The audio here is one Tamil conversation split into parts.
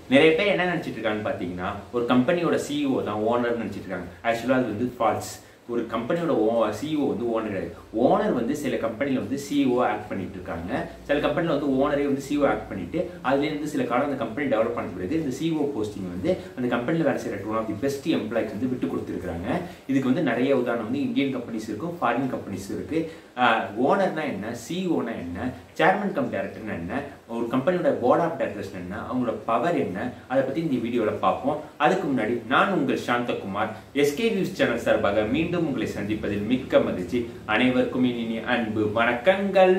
நிறைய பேர் என்ன நினைச்சிட்டு இருக்காங்கன்னு பார்த்தீங்கன்னா ஒரு கம்பெனியோட சிஇஓ தான் ஓனர் நினைச்சிட்டு இருக்காங்க ஆக்சுவலாக அது வந்து ஃபால்ஸ் ஒரு கம்பெனியோட ஓ சிஇஓ வந்து ஓனர் கிடையாது ஓனர் வந்து சில கம்பெனியில் வந்து சிஇஓ ஆக்ட் பண்ணிட்டு இருக்காங்க சில கம்பெனியில் வந்து ஓனரே வந்து சிஇஓ ஆக்ட் பண்ணிட்டு அதுலேருந்து சில காலம் அந்த கம்பெனி டெவலப் பண்ண பிறகு இந்த சிஇஓ போஸ்டிங் வந்து அந்த கம்பெனியில் வேலை செய்கிற one of the best employees வந்து விட்டு கொடுத்துருக்காங்க இதுக்கு வந்து நிறைய உதாரணம் வந்து இந்தியன் கம்பெனிஸ் இருக்கும் ஃபாரின் கம்பெனிஸ் இருக்கு ஓனர்னா என்ன சிஇஓனா என்ன சேர்மன் கம் டேரக்டர்னா என்ன ஒரு கம்பெனியோட போர்ட் ஆஃப் டைரக்டர்ஸ் என்ன அவங்களோட பவர் என்ன அதை பற்றி இந்த வீடியோவில் பார்ப்போம் அதுக்கு முன்னாடி நான் உங்கள் சாந்தகுமார் எஸ்கே நியூஸ் சேனல் சார்பாக மீண்டும் உங்களை சந்திப்பதில் மிக்க மகிழ்ச்சி அனைவருக்கும் இனி அன்பு வணக்கங்கள்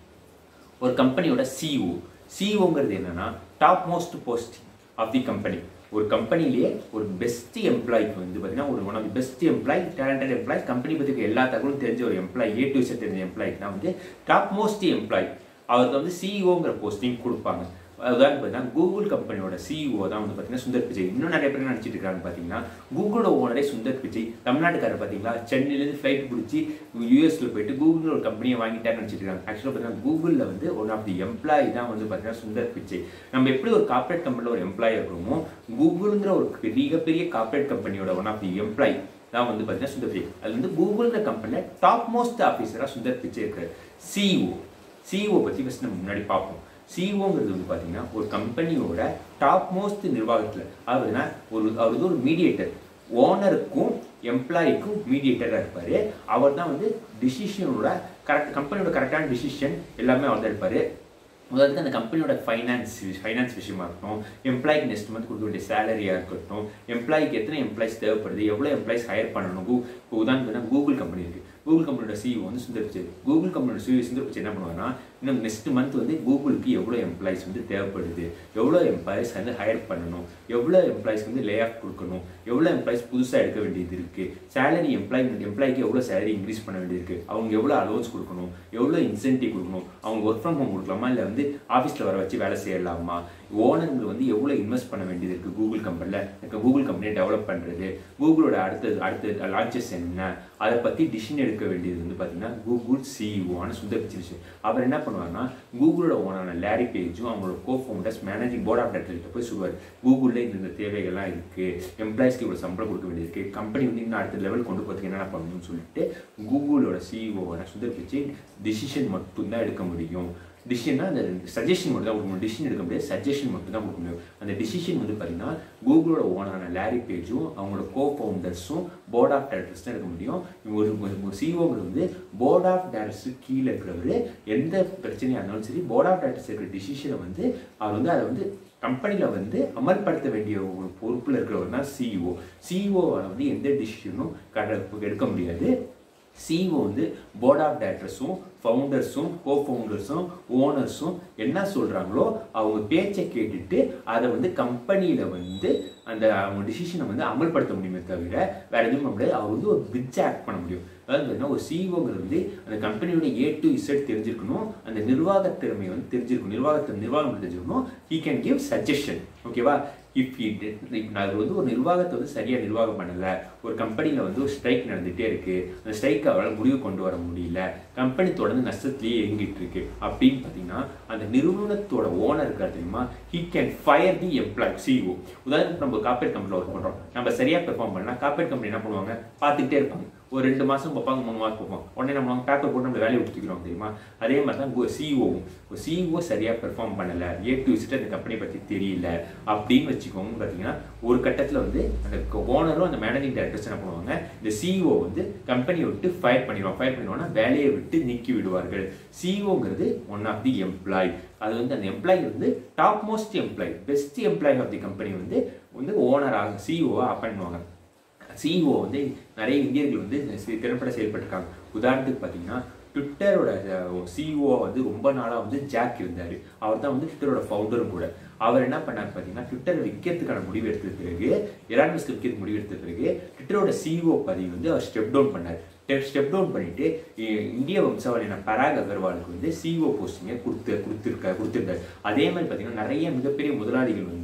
ஒரு கம்பெனியோட சிஇஓ சிஇஓங்கிறது என்னன்னா top most post of the company ஒரு கம்பெனிலேயே ஒரு பெஸ்ட் எம்ப்ளாய்க்கு வந்து பார்த்தீங்கன்னா ஒரு one of the best employee talented employee company பற்றி எல்லா தகவலும் தெரிஞ்ச ஒரு எம்ப்ளாய் ஏ டு செட் தெரிஞ்ச எம்ப்ளாய்க்கு வந்து டாப் மோஸ்ட் எம்ப்ளாய் அவருக்கு வந்து சிஇஓங்கிற போஸ்டிங் கொடுப்பாங்க உதாரணம் பார்த்தீங்கன்னா கூகுள் கம்பெனியோட சிஇஓ தான் வந்து பார்த்தீங்கன்னா சுந்தர் பிச்சை இன்னும் நிறைய பேர் நினச்சிட்டு இருக்காங்க பார்த்தீங்கன்னா கூகுளோட ஓனரே சுந்தர் பிச்சை தமிழ்நாட்டுக்காரர் பார்த்தீங்களா சென்னையிலேருந்து ஃப்ளைட் பிடிச்சி யூஎஸ்ல போயிட்டு கூகுள் ஒரு கம்பெனியை வாங்கிட்டாருன்னு நினச்சிட்டு இருக்காங்க ஆக்சுவலாக பார்த்தீங்கன்னா கூகுளில் வந்து ஒன் ஆஃப் தி எம்ப்ளாயி தான் வந்து பார்த்தீங்கன்னா சுந்தர் பிச்சை நம்ம எப்படி ஒரு கார்ப்பரேட் கம்பெனியில் ஒரு எம்ப்ளாயி இருக்கிறோமோ கூகுளுங்கிற ஒரு மிகப்பெரிய கார்ப்பரேட் கம்பெனியோட ஒன் ஆஃப் தி எம்ப்ளாயி தான் வந்து பார்த்தீங்கன்னா சுந்தர் பிச்சை அது வந்து கூகுள்ங்கிற கம்பெனியில் டாப் மோஸ்ட் ஆஃபீஸராக சுந்தர் பிச்சை இருக்காரு சிஇஓ சிஇஓ பற்றி ஃபஸ்ட் நம்ம முன்னாடி பார்ப்போம் சிஇஓங்கிறது வந்து பார்த்தீங்கன்னா ஒரு கம்பெனியோட டாப் மோஸ்ட் நிர்வாகத்தில் அதாவதுனா ஒரு அவர் வந்து ஒரு மீடியேட்டர் ஓனருக்கும் எம்ப்ளாய்க்கும் மீடியேட்டராக இருப்பார் அவர் தான் வந்து டிசிஷனோட கரெக்ட் கம்பெனியோட கரெக்டான டிசிஷன் எல்லாமே அவர் தான் இருப்பார் முதல்ல அந்த கம்பெனியோட ஃபைனான்ஸ் ஃபைனான்ஸ் விஷயமா இருக்கட்டும் எம்ப்ளாய்க்கு நெக்ஸ்ட் மந்த் கொடுக்க வேண்டிய சேலரியாக இருக்கட்டும் எம்ப்ளாய்க்கு எத்தனை எம்ப்ளாய்ஸ் தேவைப்படுது எவ்வளோ எம்ப்ளாய்ஸ் ஹையர் பண்ணணும் கூ இப்போ உதாரணத்துக்கு கூகுள் கம்பெனி இருக்குது கூகுள் கம்பெனியோட சிஇஓ வந்து சுந்தர் பிச்சை கூகுள் கம்பெனியோட சிஇஓ சுந்தர் பிச்சை என்ன பண்ணுவாங்கன்னா இன்னும் நெக்ஸ்ட் மந்த் வந்து கூகுளுக்கு எவ்வளோ எம்ப்ளாய்ஸ் வந்து தேவைப்படுது எவ்வளோ எம்ப்ளாய்ஸ் வந்து ஹையர் பண்ணணும் எவ்வளோ எம்ப்ளாய்ஸ் வந்து லே ஆஃப் கொடுக்கணும் எவ்வளோ எம்ப்ளாய்ஸ் புதுசாக எடுக்க வேண்டியது இருக்குது சேலரி எம்ப்ளாய் எம்ப்ளாய்க்கு எவ்வளோ சேலரி இன்க்ரீஸ் பண்ண வேண்டியது இருக்குது அவங்க எவ்வளோ அலோன்ஸ் கொடுக்கணும் எவ்வளோ இன்சென்டிவ் கொடுக்கணும் அவங்க ஒர்க் ஃப்ரம் ஹோம் கொடுக்கலாமா இல்லை வந்து ஆஃபீஸில் வர வச்சு வேலை செய்யலாமா ஓனர்கள் வந்து எவ்வளோ இன்வெஸ்ட் பண்ண வேண்டியது இருக்குது கூகுள் கம்பெனியில் கூகுள் கம்பெனியை டெவலப் பண்ணுறது கூகுளோட அடுத்தது அடுத்த லான்ச்சஸ் என்ன அதை பற்றி டிசிஷன் எடுக்க வேண்டியது வந்து பார்த்தீங்கன்னா கூகுள் சிஇஓன்னு சுந்தர் பிச்சை விஷயம் அவர் என்ன பண்ணுவார்னா கூகுளோட ஓனான லேரி பேஜும் அவங்களோட co founders managing board of டைரக்டர்கிட்ட போய் சொல்லுவார் கூகுளில் இந்த தேவைகள்லாம் இருக்குது எம்ப்ளாயிஸ்க்கு இவ்வளோ சம்பளம் கொடுக்க வேண்டியது இருக்குது கம்பெனி வந்து இன்னும் அடுத்த லெவல் கொண்டு போகிறதுக்கு என்னென்ன பண்ணணும்னு சொல்லிட்டு கூகுளோட சிஇஓவான சுந்தர் பிச்சை டிசிஷன் மட்டும்தான் எடுக்க முடியும் டிசிஷன்னா அந்த சஜஷன் மட்டும் தான் கொடுக்க முடியும் டிசிஷன் எடுக்க முடியாது சஜஷன் மட்டும் தான் கொடுக்க முடியும் அந்த டிசிஷன் வந்து பார்த்தீங்கன்னா கூகுளோட ஓனரான லேரி பேஜும் அவங்களோட கோ ஃபவுண்டர்ஸும் போர்ட் ஆஃப் டைரக்டர்ஸ் தான் எடுக்க முடியும் ஒரு ஒரு சிஓங்கிறது வந்து போர்ட் ஆஃப் டைரக்டர்ஸ் கீழே இருக்கிறவர் எந்த பிரச்சனையாக இருந்தாலும் சரி போர்ட் ஆஃப் டைரக்டர்ஸ் இருக்கிற டிசிஷனை வந்து அவர் வந்து அதை வந்து கம்பெனியில் வந்து அமல்படுத்த வேண்டிய ஒரு பொறுப்பில் இருக்கிறவர் தான் சிஇஓ சிஇஓவால் வந்து எந்த டிசிஷனும் எடுக்க முடியாது சிஇஓ வந்து போர்ட் ஆஃப் டைரக்டர்ஸும் ஃபவுண்டர்ஸும் கோ ஃபவுண்டர்ஸும் ஓனர்ஸும் என்ன சொல்கிறாங்களோ அவங்க பேச்சை கேட்டுட்டு அதை வந்து கம்பெனியில் வந்து அந்த அவங்க டிசிஷனை வந்து அமல்படுத்த முடியுமே தவிர வேற எதுவும் பண்ண முடியாது அவர் வந்து ஒரு பிரிட்ஜ் ஆக்ட் பண்ண முடியும் அதாவது என்ன ஒரு சிஇஓங்கிறது வந்து அந்த கம்பெனியோட ஏ டு இசட் தெரிஞ்சிருக்கணும் அந்த நிர்வாக திறமையை வந்து தெரிஞ்சிருக்கணும் நிர்வாகத்தை நிர்வாகம் தெரிஞ்சிருக்கணும் ஹீ கேன் கிவ் சஜஷன் ஓகேவா இஃப் இப்போ நான் வந்து ஒரு நிர்வாகத்தை வந்து சரியாக நிர்வாகம் பண்ணலை ஒரு கம்பெனியில் வந்து ஒரு ஸ்ட்ரைக் நடந்துகிட்டே இருக்குது அந்த ஸ்ட்ரைக் அவரால் முடிவு கொண்டு வர முடியல கம்பெனி தொடர்ந்து நஷ்டத்திலேயே இயங்கிட்டு இருக்கு அப்படின்னு பார்த்தீங்கன்னா அந்த நிறுவனத்தோட ஓனர் இருக்கார் தெரியுமா he can fire the employee CEO உதாரணத்துக்கு நம்ம கார்பரேட் கம்பெனியில் ஒர்க் பண்ணுறோம் நம்ம சரியாக பெர்ஃபார்ம் பண்ணால் கார்பரேட் கம்பெனி என்ன பண்ணுவாங்க பார்த்துக்கிட்டே இருப்பாங்க ஒரு ரெண்டு மாதம் பார்ப்பாங்க மூணு மாதம் பார்ப்போம் உடனே நம்ம பேப்பர் போட்டு நம்ம வேலையை விட்டுக்கிறோம் தெரியுமா அதே மாதிரி தான் சிஇஓவும் ஒரு சிஇஓ சரியாக பெர்ஃபார்ம் பண்ணலை ஏ டு விசிட்டு அந்த கம்பெனி பற்றி தெரியல அப்படின்னு வச்சுக்கோங்க பார்த்தீங்கன்னா ஒரு கட்டத்தில் வந்து அந்த ஓனரும் அந்த மேனேஜிங் டைரக்டர்ஸ் என்ன பண்ணுவாங்க இந்த சிஇஓ வந்து கம்பெனியை விட்டு ஃபயர் பண்ணிடுவாங்க ஃபயர் பண்ணிடுவாங்கன்னா வேலையை விட்டு நீக்கி விடுவார்கள் சிஇஓங்கிறது ஒன் ஆஃப் தி எம்ப்ளாய் அது வந்து அந்த எம்ப்ளாய் வந்து top most employee best employee of the company வந்து வந்து ஓனராக சிஇஓவாக அப்பாயின் பண்ணுவாங்க சிஇஓ வந்து நிறைய இந்தியர்கள் வந்து திறம்பட செயல்பட்டிருக்காங்க உதாரணத்துக்கு பார்த்தீங்கன்னா ட்விட்டரோட சிஇஓ வந்து ரொம்ப நாளாக வந்து ஜாக் இருந்தார் அவர் தான் வந்து ட்விட்டரோட ஃபவுண்டரும் கூட அவர் என்ன பண்ணார் பார்த்தீங்கன்னா ட்விட்டரை விற்கிறதுக்கான முடிவு எடுத்த பிறகு எலான் மஸ்க் விற்கிறது முடிவு எடுத்த பிறகு ட்விட்டரோட சிஇஓ பதவி வந்து அவர் ஸ்டெப் டவுன் பண்ணார் ஸ்டெப் டவுன் பண்ணிட்டு இந்திய வம்சாவளியான பராக் அகர்வாலுக்கு வந்து சிஓ போஸ்டிங்கை கொடுத்து கொடுத்துருக்க கொடுத்துருந்தாரு அதே மாதிரி பார்த்தீங்கன்னா நிறைய மிகப்பெரிய முதலாளிகள் வந்து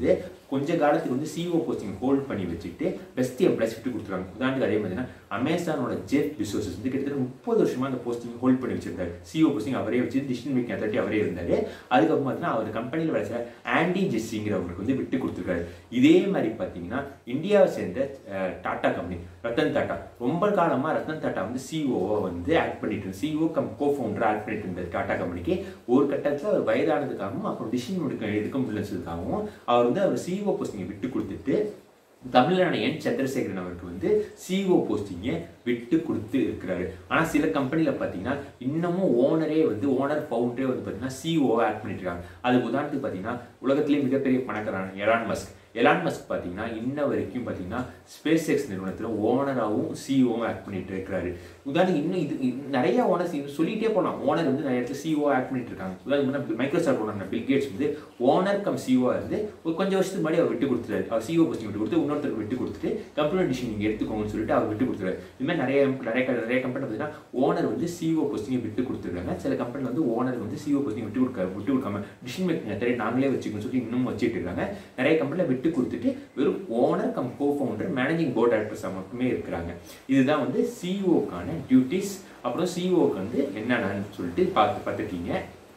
கொஞ்ச காலத்துக்கு வந்து சிஓ போஸ்டிங் ஹோல்ட் பண்ணி வச்சுட்டு பெஸ்ட் எம்ப்ளாய்ஸ் விட்டு கொடுத்துருக்காங்க உதாரணத்துக்கு அதே மாதிரி அமேசானோட ஜெஃப் பிசோசஸ் வந்து கிட்டத்தட்ட முப்பது வருஷமா அந்த போஸ்டிங் ஹோல்ட் பண்ணி வச்சிருந்தாரு சிஓ போஸ்டிங் அவரே வச்சு டிசிஷன் மேக்கிங் அத்தாரிட்டி அவரே இருந்தாரு அதுக்கப்புறம் பார்த்தீங்கன்னா அவர் கம்பெனியில் வேலை செய்ய ஆண்டி ஜெஸ்ஸிங்கிறவங்களுக்கு வந்து விட்டு கொடுத்துருக்காரு இதே மாதிரி பார்த்தீங்கன்னா இந்தியாவை சேர்ந்த அஹ், டாடா கம்பெனி ரத்தன் டாடா ரொம்ப காலமா ரத்தன் டாடா வந்து சிஓவை வந்து ஆக்ட் பண்ணிட்டு இருந்தார் CEO cum co founder act பண்ணிட்டு இருந்தார் டாடா கம்பெனிக்கு ஒரு கட்டத்தில் அவர் வயதானதுக்காகவும் அப்புறம் டிசிஷன் எடுக்க எடுக்க முடியலதுக்காகவும் அவர் வந்து அவர் சிஓ போஸ்டிங்கை விட்டு கொடுத்துட்டு தமிழ்நாடு என் சந்திரசேகரன் அவருக்கு வந்து சிஓ போஸ்டிங்கை விட்டு கொடுத்து இருக்கிறாரு ஆனால் சில கம்பெனியில் பார்த்தீங்கன்னா இன்னமும் ஓனரே வந்து ஓனர் ஃபவுண்டரே வந்து பார்த்தீங்கன்னா சிஓ ஆட் பண்ணிட்டு இருக்காங்க அதுக்கு உதாரணத்துக்கு பார்த்தீங்கன்னா உலகத்திலேயே மிகப்பெரிய பணக்காரன் எலான் மஸ்க் எலான் மஸ்க் பார்த்தீங்கன்னா இன்ன வரைக்கும் பார்த்தீங்கன்னா ஸ்பேஸ் எக்ஸ் நிறுவனத்தில் ஓனராகவும் சிஓவும் ஆக்ட் பண்ணிட்டு இருக்கிறாரு உதாரணம் இன்னும் இது இது நிறைய ஓனர்ஸ் சொல்லிட்டே போகலாம் ஓனர் வந்து நிறைய இடத்துல சிஓ ஆக்ட் பண்ணிட்டு இருக்காங்க உதாரணம் மைக்ரோசாஃப்ட் ஓனர் பில் கேட்ஸ் வந்து ஓனர் கம் சிஓ இருந்து ஒரு கொஞ்சம் வருஷத்துக்கு முன்னாடி அவர் விட்டு கொடுத்துட்டாரு அவர் சிஓ போஸ்டிங் விட்டு கொடுத்து இன்னொருத்தருக்கு விட்டு கொடுத்துட்டு கம்பெனி டிசிஷன் நீங்கள் எடுத்துக்கோங்கன்னு சொல்லிட்டு அவர் விட்டு கொடுத்துருவாரு இது மாதிரி நிறைய நிறைய நிறைய கம்பெனி பார்த்தீங்கன்னா ஓனர் வந்து சிஓ போஸ்டிங்கை விட்டு கொடுத்துருக்காங்க சில கம்பெனி வந்து ஓனர் வந்து சிஓ போஸ்டிங் விட்டு கொடுக்க விட்டு கொடுக்காம டிசிஷன் மேக்கிங் தெரிய நாங்களே வச்சுக்கணும்னு சொல்லி இன்னும் வச்சுட்டு இருக்காங்க நிறைய கம்பெனியில் விட்டு கொடுத்துட்டு வெறும் owner cum co founder managing board டைரக்டர்ஸாக மட்டுமே இருக்கிறாங்க இதுதான் வந்து சிஓக்கான டியூட்டிஸ் அப்புறம் சிஓக்கு வந்து என்னென்னு சொல்லிட்டு பார்த்து பார்த்துருக்கீங்க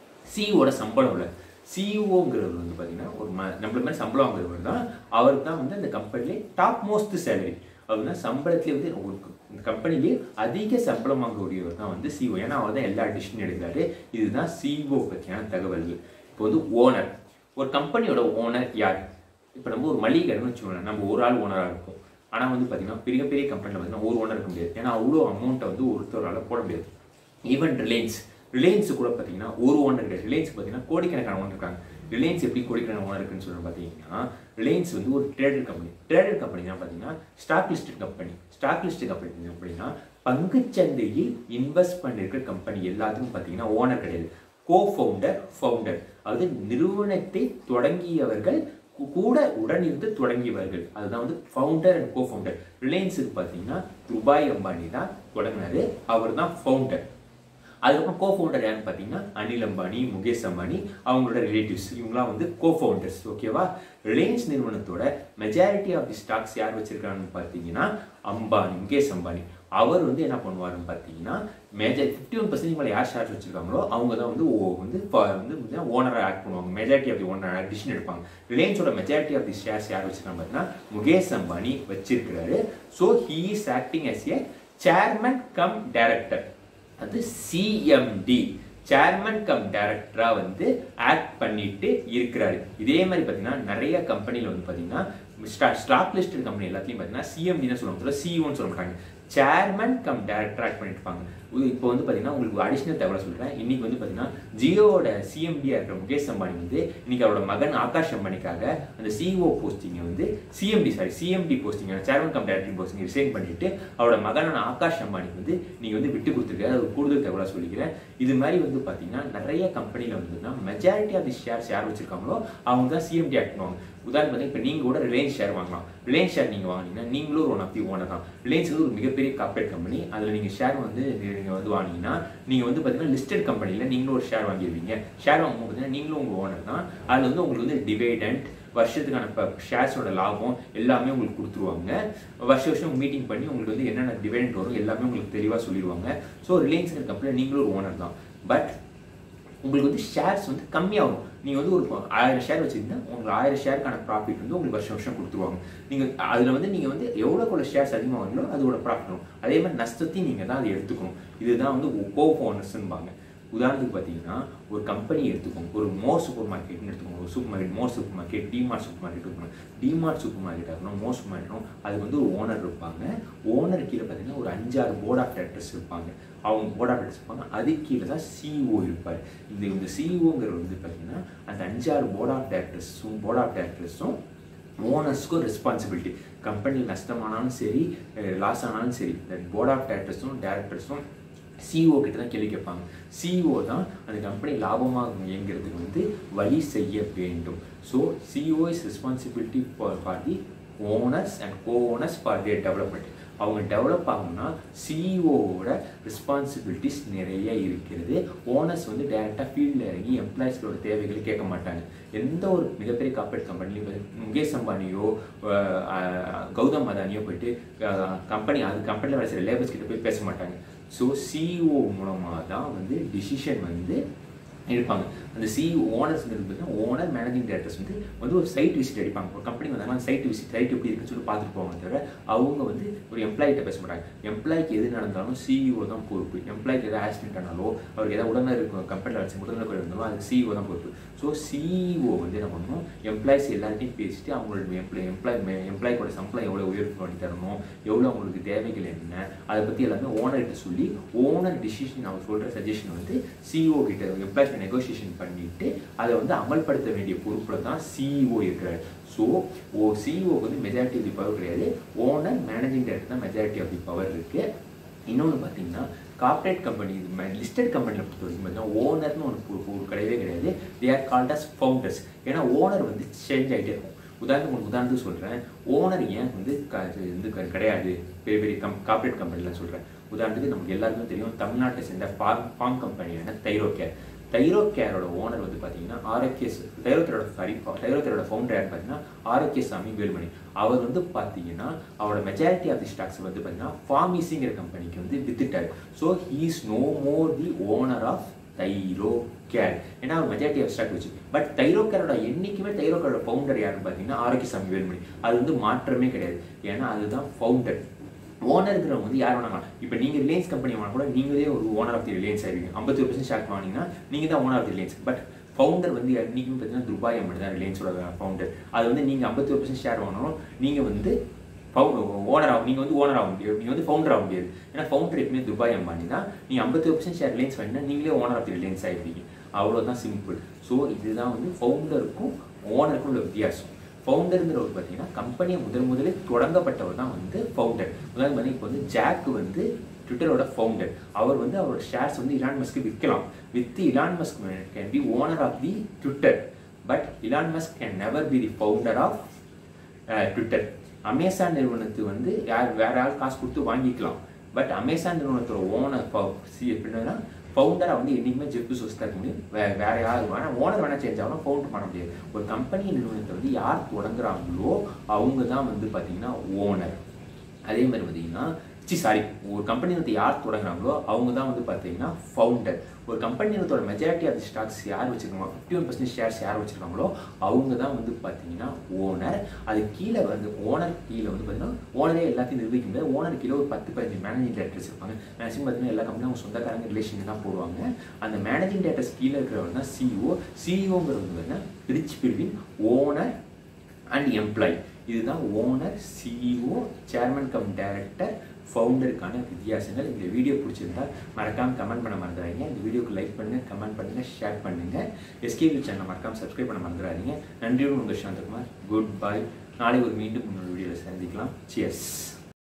சிஓட சம்பளம் இல்லை சிஇஓங்கிறவர் வந்து பார்த்தீங்கன்னா ஒரு ம நம்மள மாதிரி சம்பளம் வாங்குறவர் தான் அவருக்கு தான் வந்து அந்த கம்பெனிலே டாப் மோஸ்ட் சேலரி அப்படின்னா சம்பளத்திலே வந்து ஒரு இந்த கம்பெனிலே அதிக சம்பளம் வாங்கக்கூடியவர் தான் வந்து சிஓ ஏன்னா அவர் தான் எல்லா டிசிஷன் எடுக்கிறாரு இதுதான் சிஓ பற்றியான தகவல்கள் இப்போ வந்து ஓனர் ஒரு கம்பெனியோட ஓனர் யார் இப்போ நம்ம ஒரு மளிகை கடைன்னு வச்சுக்கோங்களேன் நம்ம ஒரு ஆள் ஓனராக இருப்போம் ஆனால் வந்து பார்த்தீங்கன்னா பெரிய பெரிய கம்பெனியில் பார்த்தீங்கன்னா ஒரு ஓனர் இருக்க முடியாது ஏன்னா அவ்வளோ அமௌண்ட்டை வந்து ஒருத்தரால் போட முடியாது ஈவன் ரிலையன்ஸ் ரிலையன்ஸ் கூட பார்த்தீங்கன்னா ஒரு ஓனர் கிடையாது ரிலையன்ஸ் பார்த்தீங்கன்னா கோடிக்கணக்கான ஓனர் இருக்காங்க ரிலையன்ஸ் எப்படி கோடிக்கணக்கான ஓனர் இருக்குன்னு சொல்லி பார்த்தீங்கன்னா ரிலையன்ஸ் வந்து ஒரு ட்ரேடர் கம்பெனி ட்ரேடர் கம்பெனினா பார்த்தீங்கன்னா stock listed company stock listed company அப்படின்னா பங்குச்சந்தையில் இன்வெஸ்ட் பண்ணிருக்கிற கம்பெனி எல்லாத்துக்கும் பார்த்தீங்கன்னா ஓனர் கிடையாது கோ ஃபவுண்டர் ஃபவுண்டர் அதாவது நிறுவனத்தை தொடங்கியவர்கள் கு- கூட உடனிருந்து தொடங்கியவர்கள் அதுதான் வந்து ஃபவுண்டர் அண்ட் கோ ஃபவுண்டர் ரிலையன்ஸுக்கு பார்த்தீங்கன்னா துபாய் அம்பானி தான் தொடங்கினாரு அவர் தான் ஃபவுண்டர் அதுக்கப்புறம் கோ ஃபவுண்டர் யாருன்னு பார்த்தீங்கன்னா அனில் அம்பானி முகேஷ் அம்பானி அவங்களோட ரிலேட்டிவ்ஸ் இவங்களாம் வந்து கோ ஃபவுண்டர்ஸ் ஓகேவா ரிலையன்ஸ் நிறுவனத்தோட மெஜாரிட்டி ஆஃப் தி ஸ்டாக்ஸ் யார் வச்சிருக்காங்கன்னு பார்த்தீங்கன்னா அம்பானி முகேஷ் அம்பானி அவர் வந்து என்ன பண்ணுவாருன்னு பார்த்தீங்கன்னா மேஜர் ஃபிஃப்டி ஒன் பர்சன்ட் மேலே யார் ஷேர்ஸ் வச்சிருக்காங்களோ அவங்க தான் வந்து ஓ- வந்து ப- வந்து ஓனராக ஆக்ட் பண்ணுவாங்க majority of the owner decision எடுப்பாங்க ரிலையன்ஸோட மெஜாரிட்டி ஆஃப் தி ஷேர்ஸ் யார் வச்சிருக்காங்க பார்த்தீங்கன்னா முகேஷ் அம்பானி வச்சிருக்கிறாரு so he is acting as a chairman cum director அது சிஎம்டி சேர்மன் கம் டைரக்டரா வந்து ஆக்ட் பண்ணிட்டு இருக்கிறாரு இதே மாதிரி பார்த்தீங்கன்னா நிறைய கம்பெனியில் வந்து பார்த்தீங்கன்னா ஸ்டாக் லிஸ்டட் கம்பெனி எல்லாத்தையும் பார்த்தீங்கன்னா சிஎம்டி தான் சொல்லுவாங்க சிஇஓன்னு சொல்ல மாட்டாங்க சேர்மன் கம் டைரக்டர் ஆக்ட் பண்ணிட்டு இருப்பாங்க உ- இப்போ வந்து பார்த்தீங்கன்னா உங்களுக்கு அடிஷனல் தகவலை சொல்கிறேன் இன்னைக்கு வந்து பார்த்தீங்கன்னா ஜியோவோட சிஎம்டியாக இருக்கிற முகேஷ் அம்பானி வந்து இன்னைக்கு அவரோட மகன் ஆகாஷ் அம்பானிக்காக அந்த சிஇஓ போஸ்டிங்கை வந்து CMD sorry CMD posting chairman cum director posting resign பண்ணிட்டு அவரோட மகனான ஆகாஷ் அம்பானிக்கு வந்து நீங்கள் வந்து விட்டு கொடுத்துருக்காரு அது ஒரு கூடுதல் தகவலாக சொல்லிக்கிறேன் இது மாதிரி வந்து பார்த்தீங்கன்னா நிறைய கம்பெனியில் வந்துன்னா மெஜாரிட்டி ஆஃப் தி ஷேர்ஸ் யார் வச்சிருக்காங்களோ அவங்க தான் சிஎம்டி ஆக்ட் பண்ணுவாங்க உதாரணத்துக்கு இப்போ நீங்கள் கூட ரிலையன்ஸ் ஷேர் வாங்கலாம் ரிலையன்ஸ் ஷேர் நீங்கள் வாங்கினீங்கன்னா நீங்களும் ஒரு ஒன் ஆஃப் தி ஓனர் தான் ரிலையன்ஸ் வந்து ஒரு மிகப்பெரிய கார்பரேட் கம்பெனி அதில் நீங்கள் ஷேர் வந்து நீங்கள் வந்து வாங்கினீங்கன்னா நீங்கள் வந்து பார்த்தீங்கன்னா லிஸ்டட் கம்பெனியில் நீங்களும் ஒரு ஷேர் வாங்கிடுவீங்க ஷேர் வாங்கும்போது பார்த்தீங்கன்னா நீங்களும் உங்கள் ஓனர் தான் அதில் வந்து உங்களுக்கு வந்து டிவைடண்ட் வருஷத்துக்கான இப்போ ஷேர்ஸோட லாபம் எல்லாமே உங்களுக்கு கொடுத்துருவாங்க வருஷ வருஷம் மீட்டிங் பண்ணி உங்களுக்கு வந்து என்னென்ன டிவைடண்ட் வரும் எல்லாமே உங்களுக்கு தெளிவாக சொல்லிடுவாங்க ஸோ ரிலையன்ஸ் கம்பெனியில் நீங்களும் ஒரு ஓனர் தான் பட் உங்களுக்கு வந்து ஷேர்ஸ் வந்து கம்மியாகும் நீங்கள் வந்து ஒரு ஆயிரம் ஷேர் வச்சிருந்தா உங்களுக்கு ஆயிரம் ஷேருக்கான ப்ராஃபிட் வந்து உங்களுக்கு வருஷம் வருஷம் கொடுத்துருவாங்க நீங்கள் அதில் வந்து நீங்கள் வந்து எவ்வளோக்குள்ள ஷேர்ஸ் அதிகமாக வாங்களோ அதோட ப்ராஃபிட் வரும் அதே மாதிரி நஷ்டத்தையும் நீங்கள் தான் அதை எடுத்துக்கணும் இதுதான் வந்து கோ ஓனர்ஸ்ன்பாங்க உதாரணத்துக்கு பார்த்தீங்கன்னா ஒரு கம்பெனி எடுத்துக்கோங்க ஒரு மோர் சூப்பர் மார்க்கெட்னு எடுத்துக்கோங்க ஒரு super market More super market DMart super market இருக்கணும் டிமார்ட் சூப்பர் மார்க்கெட் இருக்கணும் மோர் சூப்பர் மார்க்கெட்டும் அதுக்கு வந்து ஒரு ஓனர் இருப்பாங்க ஓனர் கீழே பார்த்தீங்கன்னா ஒரு அஞ்சாறு போர்ட் ஆஃப் டைரக்டர்ஸ் இருப்பாங்க அவங்க போர்ட் ஆஃப் டைரக்டர்ஸ் இருப்பாங்க அது கீழே தான் சிஇஓ இருப்பார் இந்த இந்த சிஇஓங்கிறது வந்து பார்த்தீங்கன்னா அந்த அஞ்சாறு போர்ட் ஆஃப் டைரக்டர்ஸும் போர்ட் ஆஃப் டைரக்டர்ஸும் ஓனர்ஸ்க்கும் ரெஸ்பான்சிபிலிட்டி கம்பெனி நஷ்டமானாலும் சரி லாஸ் ஆனாலும் சரி போர்ட் ஆஃப் டைரக்டர்ஸும் டேரக்டர்ஸும் சிஇஓ கிட்ட தான் கேள்வி கேட்பாங்க சிஇஓ தான் அந்த கம்பெனி லாபமாக இயங்கிறதுக்கு வந்து வழி செய்ய வேண்டும் so CEO is responsibility for for the owners and co owners for their development அவங்க டெவலப் ஆகணும்னா சிஇஓவோட ரெஸ்பான்சிபிலிட்டிஸ் நிறைய இருக்கிறது ஓனர்ஸ் வந்து டைரெக்டாக ஃபீல்டில் இறங்கி எம்ப்ளாயிஸ்களோட தேவைகளை கேட்க மாட்டாங்க எந்த ஒரு மிகப்பெரிய கார்பரேட் கம்பெனிலையும் முகேஷ் அம்பானியோ அஹ், அஹ், கௌதம் அதானியோ போயிட்டு கம்பெனி அது கம்பெனியில் வேலை செய்கிற லேபர்ஸ் கிட்ட போய் பேச மாட்டாங்க ஸோ சிஇஓ மூலமாக தான் வந்து டிசிஷன் வந்து எடுப்பாங்க அந்த சிஇஓ ஓனர்ஸ் பார்த்தீங்கன்னா ஓனர் மேனேஜிங் டேரக்டர்ஸ் வந்து வந்து ஒரு சைட் விசிட் அடிப்பாங்க ஒரு கம்பெனி வந்தாங்கன்னா சைட் விசிட் சைட் எப்படி இருக்குன்னு சொல்லி பார்த்துட்டு போவாங்க தவிர அவங்க வந்து ஒரு எம்ப்ளாயிட்ட பேச மாட்டாங்க எம்ப்ளாய்க்கு எது நடந்தாலும் சிஇஓ தான் பொறுப்பு எம்ப்ளாய்க்கு எதாவது ஆக்சிடென்ட் ஆனாலோ அவருக்கு ஏதாவது உடனே இருக்கும் கம்பெனியில் வச்சு உடனே இருந்தாலும் அதுக்கு சிஇஓ தான் பொறுப்பு ஸோ சிஇஓ வந்து என்ன பண்ணணும் எம்ப்ளாயிஸ் எல்லார்ட்டையும் பேசிட்டு அவங்களோட எம்ப்ளாய் எம்ப்ளாய் எம்ப்ளாய்க்கோட சம்பளம் எவ்வளோ உயர்வு பண்ணி தரணும் எவ்வளோ அவங்களுக்கு தேவைகள் என்ன அதை பற்றி எல்லாமே ஓனர்கிட்ட சொல்லி ஓனர் டிசிஷன் அவர் சொல்கிற சஜஷன் வந்து சிஇஓ கிட்ட எம்ப்ளாய்ஸ் நெகோசியேஷன் பண்ணிட்டு அதை வந்து அமல்படுத்த வேண்டிய பொறுப்பில் தான் சிஇஓ இருக்கிறார் ஸோ ஓ சிஇஓ வந்து மெஜாரிட்டி ஆஃப் தி பவர் கிடையாது ஓனர் மேனேஜிங் டைரக்டர் தான் மெஜாரிட்டி ஆஃப் தி பவர் இருக்குது இன்னொன்று பார்த்தீங்கன்னா கார்ப்பரேட் கம்பெனி லிஸ்டட் கம்பெனியில் பொறுத்த வரைக்கும் பார்த்தீங்கன்னா ஓனர்னு ஒன்று ஒரு கிடையவே கிடையாது they are called as founders ஏன்னா ஓனர் வந்து சேஞ்ச் ஆகிட்டே இருக்கும் உதாரணத்துக்கு உங்களுக்கு உதாரணத்துக்கு சொல்கிறேன் ஓனர் ஏன் வந்து க இது வந்து க- கிடையாது பெரிய பெரிய கம் கார்ப்பரேட் கம்பெனிலாம் சொல்கிறேன் உதாரணத்துக்கு நமக்கு எல்லாருக்கும் தெரியும் தமிழ்நாட்டை சேர்ந்த ஃபார்ம் ஃபார்ம் கம்பெனியான தைரோ கேர் தைரோ கேரோட ஓனர் வந்து பார்த்தீங்கன்னா ஆரோக்கிய தைரோ கேரோட சாரி தைரோ கேரோட ஃபவுண்டர் யார் பார்த்தீங்கன்னா ஆரோக்கியசாமி வேலுமணி அவர் வந்து பார்த்தீங்கன்னா அவரோட மெஜாரிட்டி ஆஃப் தி ஸ்டாக்ஸ் வந்து பார்த்தீங்கன்னா ஃபார்மிசிங்கிற கம்பெனிக்கு வந்து வித்துட்டார் so he's no more the owner of Thyrocare ஏன்னா அவர் மெஜாரிட்டி ஆஃப் ஸ்டாக் வச்சு பட் தைரோ கேரோட என்னைக்குமே தைரோ கேரோட ஃபவுண்டர் யாருன்னு பார்த்தீங்கன்னா ஆரோக்கியசாமி வேலுமணி அது வந்து மாற்றமே கிடையாது ஏன்னா அதுதான் ஃபவுண்டர் ஓனருங்கிறவங்க வந்து யார் வேணாங்க இப்போ நீங்கள் ரிலையன்ஸ் கம்பெனி வாங்கினா கூட நீங்களே ஒரு ஓனர் ஆஃப் தி ரிலையன்ஸ் ஆயிருவீங்க ஐம்பத்தி ஒரு பர்சன்ட் ஷேர் வாங்கினீங்கன்னா நீங்கள் தான் owner of the Reliance but founder வந்து என்றைக்குமே பார்த்தீங்கன்னா துபாய் அம்மன் தான் ரிலையன்ஸோட ஃபவுண்டர் அது வந்து நீங்கள் ஐம்பத்தி ஒரு பர்சன்ட் ஷேர் வாங்கினாலும் நீங்கள் வந்து ஓனர் ஆகும் நீங்கள் வந்து ஓனர் ஆக முடியாது நீங்கள் வந்து ஃபவுண்டர் ஆக முடியாது ஏன்னா ஃபவுண்டர் எப்பவுமே துபாய் அம்பானி தான் நீங்கள் ஐம்பத்தி பர்சன்ட் ஷேர் ரிலையன்ஸ் வாங்கினா நீங்களே ஓனர் ஆஃப் தி ரிலையன்ஸ் ஆகிடுவீங்க அவ்வளோதான் சிம்பிள் ஸோ இதுதான் வந்து ஃபவுண்டருக்கும் ஓனருக்கும் உள்ள வித்தியாசம் ஃபவுண்டருங்கிறவர் பார்த்தீங்கன்னா கம்பெனியை முதல் முதலில் தொடங்கப்பட்டவர் தான் வந்து ஃபவுண்டர் உதாரணம் இப்போ வந்து ஜாக் வந்து ட்விட்டரோட ஃபவுண்டர் அவர் வந்து அவரோட ஷேர்ஸ் வந்து இலான் மஸ்க்கு விற்கலாம் with Elon Musk can be owner of the Twitter but Elon Musk can never be the founder of Twitter Amazon நிறுவனத்து வந்து யார் வேற யார் காசு கொடுத்து வாங்கிக்கலாம் பட் அமேசான் நிறுவனத்தோட ஓனர் சி எப்படின்னா ஃபவுண்டராக வந்து என்றைக்குமே ஜெப் சோஸ் தான் இருக்க முடியும் வே வேற யார் வேணா ஓனர் வேணா சேஞ்ச் ஆகலாம் ஃபவுண்டர் பண்ண முடியாது ஒரு கம்பெனி நிறுவனத்தை வந்து யார் தொடங்குறாங்களோ அவங்க தான் வந்து பார்த்தீங்கன்னா ஓனர் அதே மாதிரி பார்த்தீங்கன்னா சி சாரி ஒரு கம்பெனி வந்து யார் தொடங்குறாங்களோ அவங்க தான் வந்து பார்த்தீங்கன்னா ஃபவுண்டர் ஒரு கம்பெனி நிறுவனத்தோட மெஜாரிட்டி ஆஃப் தி ஸ்டாக்ஸ் யார் வச்சிருக்காங்களோ ஃபிஃப்டி ஒன் பர்சன்ட் ஷேர்ஸ் யார் வச்சிருக்காங்களோ அவங்க தான் வந்து பார்த்தீங்கன்னா ஓனர் அது கீழே வந்து ஓனர் கீழே வந்து பார்த்தீங்கன்னா ஓனரே எல்லாத்தையும் நிர்வகிக்க முடியாது ஓனர் கீழே ஒரு பத்து பதினஞ்சு மேனேஜிங் டேரக்டர்ஸ் இருப்பாங்க மேக்ஸிமம் பார்த்தீங்கன்னா எல்லா கம்பெனியும் அவங்க சொந்தக்காரங்க ரிலேஷன் தான் போடுவாங்க அந்த மேனேஜிங் டேரக்டர்ஸ் கீழே இருக்கிறவர் தான் சிஇஓ சிஇஓங்கிறது வந்து பார்த்தீங்கன்னா பிரிட்ஜ் பிரிவின் ஓனர் அண்ட் எம்ப்ளாய் இதுதான் owner CEO chairman cum director ஃபவுண்டருக்கான வித்தியாசங்கள் இந்த வீடியோ பிடிச்சிருந்தா மறக்காம கமெண்ட் பண்ண மறந்துடாதீங்க இந்த வீடியோக்கு லைக் பண்ணுங்க கமெண்ட் பண்ணுங்க ஷேர் பண்ணுங்க எஸ்கேவி சேனல் மறக்காம சப்ஸ்கிரைப் பண்ண மறந்துடாதீங்க நன்றியோடு உங்கள் சாந்தகுமார் குட் பை நாளை ஒரு மீண்டும் இன்னொரு வீடியோவில் சந்திக்கலாம் சியர்ஸ்